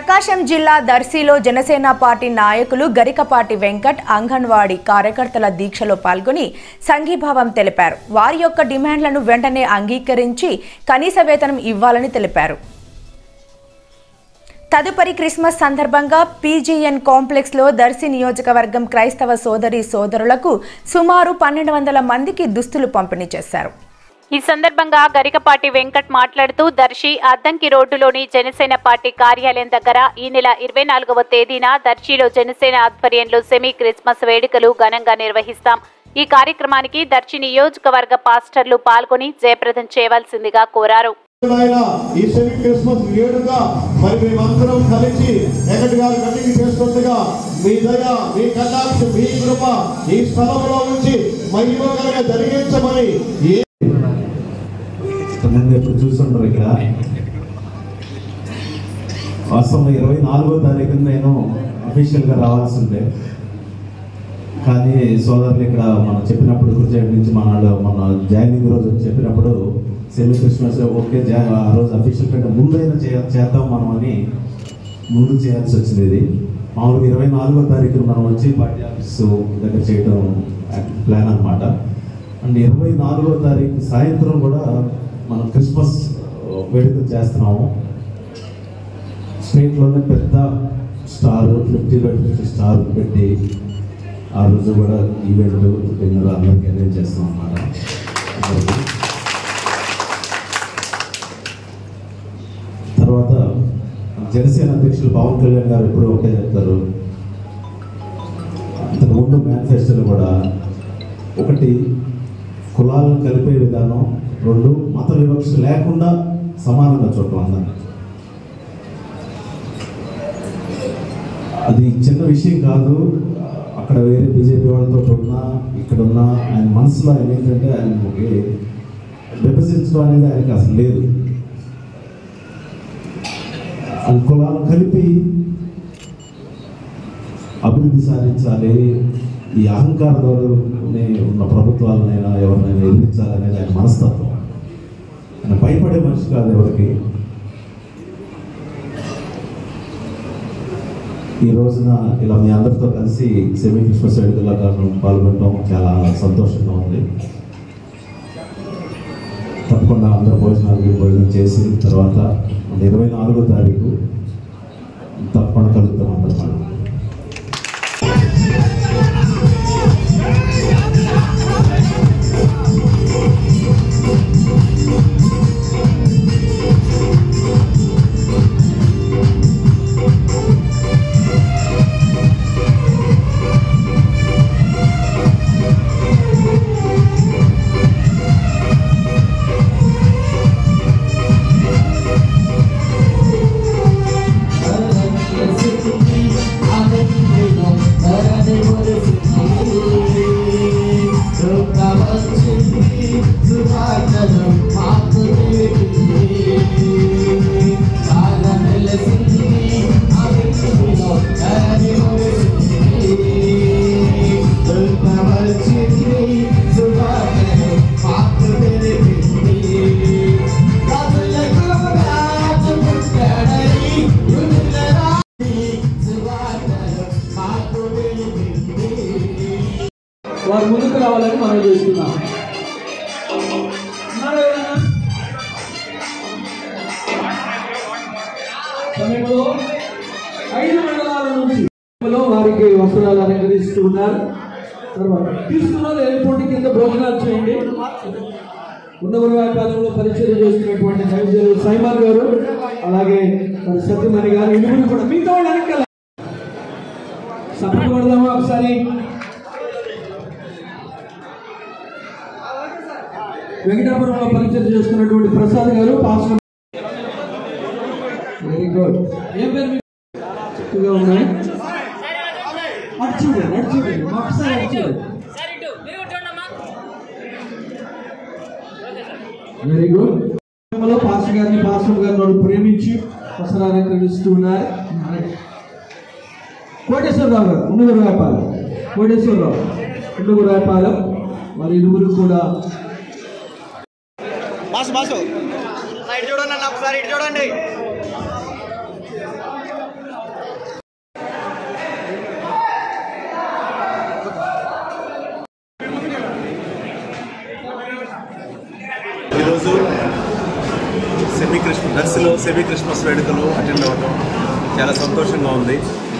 ప్రకాశం జిల్లా దర్శిలో జనసేన పార్టీ నాయకులు గరికపాటి వెంకట్ అంగన్వాడీ కార్యకర్తల దీక్షలో పాల్గొని సంఘీభావం తెలిపారు వారి యొక్క డిమాండ్లను వెంటనే అంగీకరించి కనీస వేతనం ఇవ్వాలని తెలిపారు తదుపరి క్రిస్మస్ సందర్భంగా పీజీఎన్ కాంప్లెక్స్ లో దర్శి నియోజకవర్గం క్రైస్తవ సోదరి సోదరులకు సుమారు పన్నెండు వందల మందికి దుస్తులు పంపిణీ చేశారు ఈ సందర్భంగా గరికపాటి వెంకట్ మాట్లాడుతూ దర్శి అద్దంకి రోడ్డులోని జనసేన పార్టీ కార్యాలయం దగ్గర ఈ నెల ఇరవై నాలుగవ తేదీన దర్శిలో జనసేన ఆధ్వర్యంలో సెమీ క్రిస్మస్ వేడుకలు ఘనంగా నిర్వహిస్తాం ఈ కార్యక్రమానికి దర్శి నియోజకవర్గ పాస్టర్లు పాల్గొని జయప్రదం చేయవలసిందిగా కోరారు ఆయన ఈ సెమీ క్రిస్మస్ వేడుక మరి మేమందరం కలిసి వెంకట గారు కటింగ్ చేస్తుండగా మీ దయ మీ కటాక్ష మీ కృప ఈ స్థలంలో ఉంచి మహిమకరంగా జరిగించమని ఏ కొంతమంది ఎప్పుడు చూస్తుంటారు ఇక్కడ వాస్తవంగా ఇరవై నాలుగో తారీఖున నేను అఫీషియల్గా రావాల్సి ఉండే కానీ సోదరులు ఇక్కడ మనం చెప్పినప్పుడు గురుజాయి నుంచి మన మన జాయినింగ్ రోజు చెప్పినప్పుడు సెమీ క్రిస్మస్ ఓకే జా ఆ రోజు అఫీషియల్ కంటే ముందైనా చే చేద్దాం మనం అని ముందు చేయాల్సి వచ్చింది ఇది మామూలుగా ఇరవై నాలుగో తారీఖున మనం వచ్చి పార్టీ ఆఫీసు దగ్గర చేయడం ప్లాన్ అన్నమాట అండ్ ఇరవై నాలుగో తారీఖు సాయంత్రం కూడా మనం క్రిస్మస్ వేడుక చేస్తున్నాము స్టేట్లోనే పెద్ద star fifty by fifty star పెట్టి ఆ రోజు కూడా ఈవెంట్ డిన్నర్ అందరికి అరేంజ్ చేస్తాం అన్నమాట అందరికీ. తర్వాత జనసేన అధ్యక్షులు పవన్ కళ్యాణ్ గారు ఎప్పుడూ ఒకటే చెప్తారు అంతకు ముందు మేనిఫెస్టోలో కూడా ఒకటి కులాలను కలిపే విధానం రెండు మత వివక్ష లేకుండా సమానంగా చూడటం అందరినీ అది చిన్న విషయం కాదు అక్కడ వేరే బీజేపీ వాళ్ళతో ఉన్నా ఇక్కడ ఉన్నా ఆయన మనసులో ఆయన ఏంటంటే ఆయనకి విభజించడం అనేది ఆయనకి అసలు లేదు ఆ కులాలు కలిపి అభివృద్ధి సాధించాలి ఈ అహంకార ధోరణి ఉన్న ప్రభుత్వాలనైనా ఎవరినైనా ఎదిరించాలనేది ఆయన మనస్తత్వం ఆయన భయపడే మనిషి కాదు ఎవరికి ఈ రోజున ఇలా మీ అందరితో కలిసి సెమీ క్రిస్మస్ వేడుకల్లో పాల్గొనడం చాలా సంతోషంగా ఉంది తప్పకుండా అందరూ భోజనాలు భోజనం చేసి తర్వాత ఇరవై నాలుగో తారీఖు తప్పకుండా కలుగుతాం అందరం మనం వారు ముందుకు రావాలని మనం చేస్తున్నాం ఉన్నారా ఎవరైనా? సమయంలో ఐదు మండలాల నుంచి లో వారికి వస్త్రాలు అలంకరిస్తూ ఉన్నారు తర్వాత తీసుకున్న ఎయిర్పోర్ట్ కింద భోజనాలు చేయండి ఉన్నగురు కాలంలో పరిచయం చేస్తున్నటువంటి దైవజనులు సైమాన్ గారు అలాగే మరి సత్యమణి గారు ఇరువురు కూడా మిగతా వాళ్ళు వెనకాల సపోర్ట్ కొడదామా ఒకసారి వెంకటాపురంలో పరిచయం చేస్తున్నటువంటి ప్రసాద్ గారు పాస్టర్ వెరీ గుడ్ ఏం పేరు మీ- చక్కగా ఉన్నాయి అటు చూడండి అటు చూడండి మా ఒకసారి అటు చూడండి వెరీ గుడ్ పాస్టర్ గారిని పాస్టర్ గారిని వాళ్ళు ప్రేమించి వస్త్రాలను కలుస్తూ ఉన్నారు కోటేశ్వరరావు గారు ఉన్నగురు వ్యాపారం కోటేశ్వరరావు ఉన్నగురు వ్యాపారం మరి ఇరువురు కూడా బాసు బాసు సైడ్ చూడండి అన్న ఒకసారి ఇటు చూడండి ఈరోజు సెమీ క్రిస్మ దర్శిలో సెమీ క్రిస్మస్ వేడుకలు అటెండ్ అవ్వడం చాలా సంతోషంగా ఉంది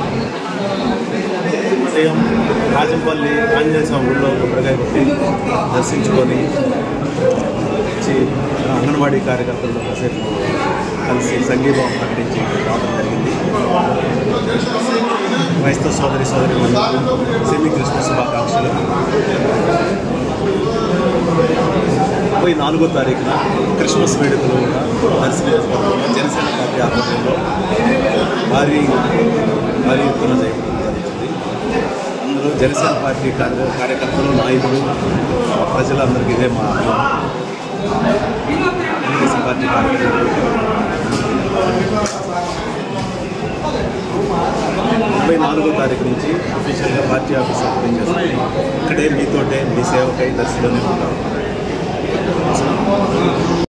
ఉదయం రాజంపల్లి ఆంజనేయ స్వామి గుడిలో కొబ్బరికాయ కొట్టి దర్శించుకొని వచ్చి అంగన్వాడీ కార్యకర్తలతో కాసేపు కలిసి సంఘీభావం ప్రకటించి రావడం జరిగింది క్రైస్తవ సోదరి సోదరి సెమీ క్రిస్మస్ శుభాకాంక్షలు ముప్పై నాలుగో తారీఖున క్రిస్మస్ వేడుకలు కూడా దర్శన నియోజకవర్గంలో జనసేన పార్టీ ఆధ్వర్యంలో భారీ భారీ ఎత్తున జరగడం జరుగుతుంది అందులో జనసేన పార్టీ కార్య కార్యకర్తలు నాయకులు ప్రజలందరికీ ఇదే మా తెలుగుదేశం పార్టీ కార్యకర్తలు ముప్పై నాలుగో తారీఖు నుంచి అఫీషియల్గా పార్టీ ఆఫీస్ ఓపెన్ చేస్తాం ఇక్కడే మీతోటే మీ సేవకై దర్శిలోనే ఉంటాం